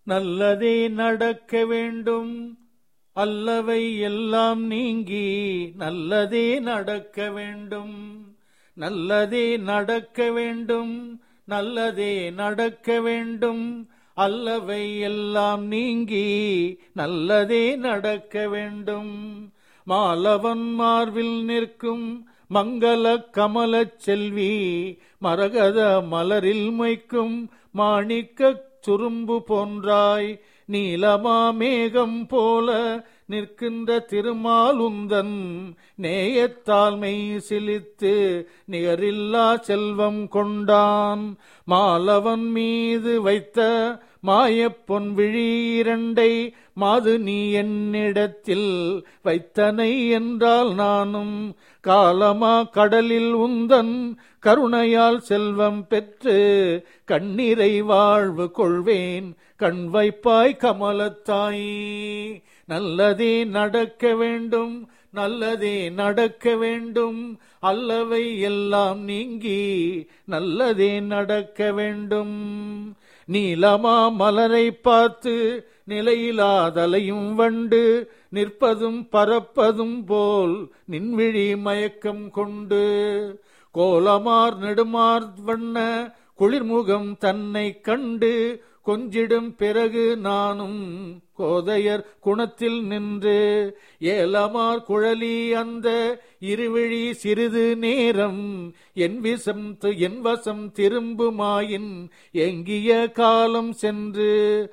நல்லதே நடக்க வேண்டும் அல்லவை எல்லாம் நீங்கி நல்லதே நடக்க வேண்டும் நல்லதே நடக்க வேண்டும் நல்லதே நடக்க வேண்டும் அல்லவை எல்லாம் நீங்கி நல்லதே நடக்க வேண்டும் மாலவன் மார்பில் நிற்கும் மங்கள கமலச் செல்வி மரகத மலரில் மொய்க்கும் மாணிக்கச் சுரும்பு போன்றாய் நீலமா மேகம் போல நிற்கின்ற திருமாலுந்தன் நேயத்தாழ்மை சிலித்து நிகரில்லா செல்வம் கொண்டான் மாலவன் மீது வைத்த மாயப்பொன் விழி இரண்டை மாது நீ என்னிடத்தில் வைத்தனை என்றால் நானும் காலமா கடலில் உந்தன் கருணையால் செல்வம் பெற்று கண்ணீரை வாழ்வு கொள்வேன் கண் வைப்பாய் கமலத்தாயி நல்லதே நடக்க வேண்டும் நல்லதே நடக்க வேண்டும் அல்லவை எல்லாம் நீங்கி நல்லதே நடக்க வேண்டும் நீலமா மலரை பார்த்து நிலையிலாதலையும் வண்டு நிற்பதும் பறப்பதும் போல் நின்விழி மயக்கம் கொண்டு கோலமார் நெடுமார் வண்ண குளிர்முகம் தன்னை கண்டு கொஞ்சிடும் பிறகு நானும் கோதையர் குணத்தில் நின்று ஏலமார் குழலி அந்த இருவிழி சிறிது நேரம் என் விசம் என் வசம் திரும்புமாயின் எங்கிய காலம் சென்று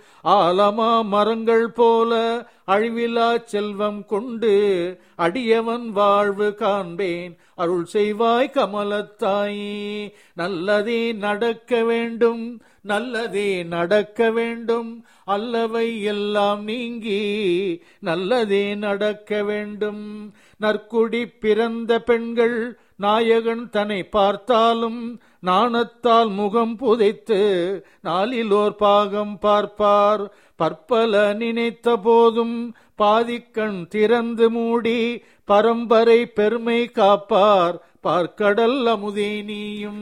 ஆலமா மரங்கள் போல அழிவிலா செல்வம் கொண்டு அடியவன் வாழ்வு காண்பேன் அருள் செய்வாய் கமலத்தாயி நல்லதே நடக்க வேண்டும் நல்லதே நடக்க வேண்டும் அல்லவை எல்லாம் நீங்கி நல்லதே நடக்க வேண்டும் நற்குடி பிறந்த பெண்கள் நாயகன் தன்னை பார்த்தாலும் நாணத்தால் முகம் புதைத்து நாளிலோர் பாகம் பார்ப்பார் பற்பல நினைத்த போதும் பாதிக்கண் திறந்து மூடி பரம்பரை பெருமை காப்பார் பார்க்கடல் அமுதே நீயும்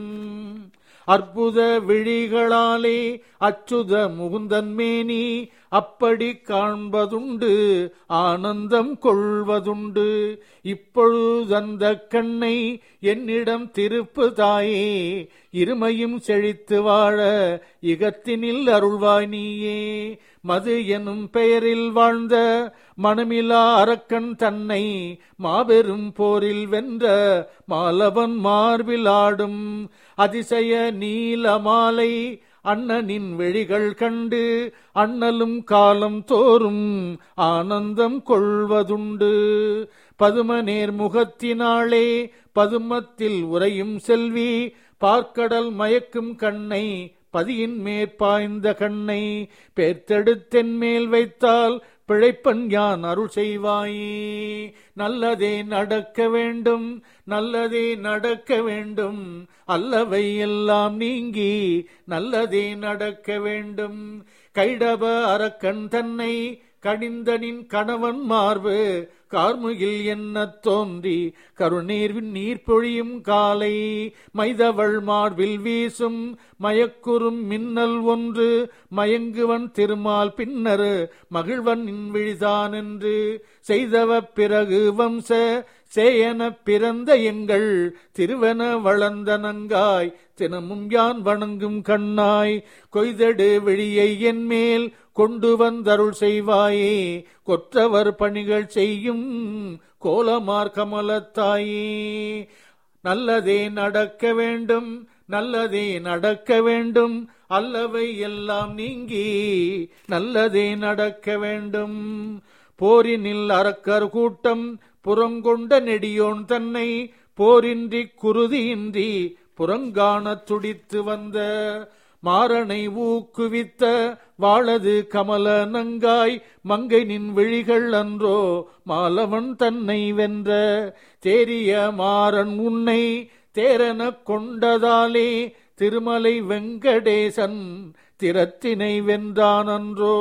அற்புத விழிகளாலே அச்சுத முகுந்தன் மேனி அப்படி காண்பதுண்டு ஆனந்தம் கொள்வதுண்டு இப்பொழுதந்த கண்ணை என்னிடம் திருப்பு தாயே இருமையும் செழித்து வாழ இகத்தினில் அருள்வாய் நீயே மது எனும் பெயரில் வாழ்ந்த மனமிலா அரக்கன் தன்னை மாபெரும் போரில் வென்ற மாலவன் மார்பில் ஆடும் அதிசய நீல மாலை அண்ணனின் வெளிகள் கண்டு அண்ணலும் காலம் தோறும் ஆனந்தம் கொள்வதுண்டு பதுமநேர் முகத்தினாளே பதுமத்தில் உறையும் செல்வி பார்க்கடல் மயக்கும் கண்ணை பதியின் மேற்பாய்ந்த கண்ணை பேர்த்தெடுத்தென் மேல் வைத்தால் பிழைப்பன் யான் அருள் செய்வாயே நல்லதே நடக்க வேண்டும் நல்லதே நடக்க வேண்டும் அல்லவை எல்லாம் நீங்கி நல்லதே நடக்க வேண்டும் கைடப அரக்கன் தன்னை கடிந்தனின் கணவன் மார்பு கார்முகில் என்ன தோன்றி கருநீர் நீர் பொழியும் காலை மைதவள் மார்பில் வீசும் மயக்குறும் மின்னல் ஒன்று மயங்குவன் திருமால் பின்னர் மகிழ்வன் விழிதான் என்று செய்தவ பிறகு வம்ச சேயன பிறந்த எங்கள் திருவன வளர்ந்த நங்காய் தினமும் யான் வணங்கும் கண்ணாய் கொய்தெடு விழியை என் மேல் கொண்டு வந்தருள் செய்வாயே கொற்றவர் பணிகள் செய்யும் கோலமார் கமலத்தாயே நல்லதே நடக்க வேண்டும் நல்லதே நடக்க வேண்டும் அல்லவை எல்லாம் நீங்கி நல்லதே நடக்க வேண்டும் போரினில் அறக்கர் கூட்டம் புறங்கொண்ட நெடியோன் தன்னை போரின்றி குருதியின்றி புறங்காணத் துடித்து வந்த மாறனை ஊக்குவித்த வாழது கமல நங்காய் மங்கை நின் விழிகள் அன்றோ மாலவன் தன்னை வென்ற தேரிய மாறன் உன்னை தேரனக் கொண்டதாலே திருமலை வெங்கடேசன் திறத்தினை வென்றான் அன்றோ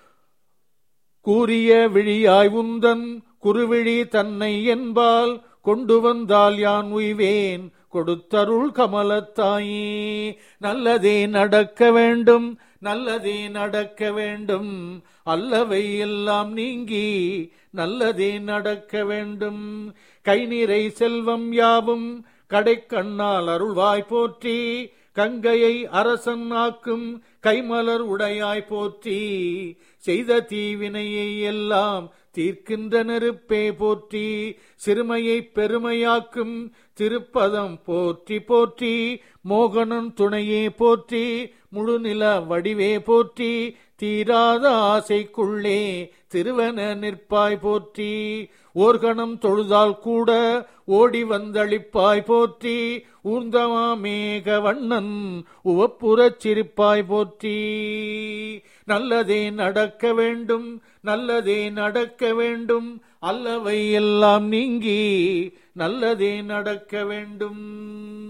கூறிய விழியாய் உந்தன் குருவிழி தன்னை என்பால் கொண்டு வந்தால் யான் உய்வேன் கொடுத்தருள் கமலத்தாயே நல்லதே நடக்க வேண்டும் நல்லதே நடக்க வேண்டும் அல்லவை எல்லாம் நீங்கி நல்லதே நடக்க வேண்டும் கை நிறை செல்வம் யாவும் கடைக்கண்ணால் அருள்வாய் போற்றி கங்கையை அரசன் ஆக்கும் கைமலர் உடையாய் போற்றி செய்த தீவினையை எல்லாம் தீர்க்கின்ற நெருப்பே போற்றி சிறுமையை பெருமையாக்கும் திருப்பதம் போற்றி போற்றி மோகனன் துணையே போற்றி முழுநில வடிவே போற்றி தீராத ஆசைக்குள்ளே திருவன நிற்பாய் போற்றி ஓர்கணம் தொழுதால் கூட ஓடி வந்தளிப்பாய் போற்றி ஊர்ந்தமா மேக வண்ணன் உவப்புறச் சிரிப்பாய் போற்றி நல்லதே நடக்க வேண்டும் நல்லதே நடக்க வேண்டும் அல்லவை எல்லாம் நீங்கி நல்லதே நடக்க வேண்டும்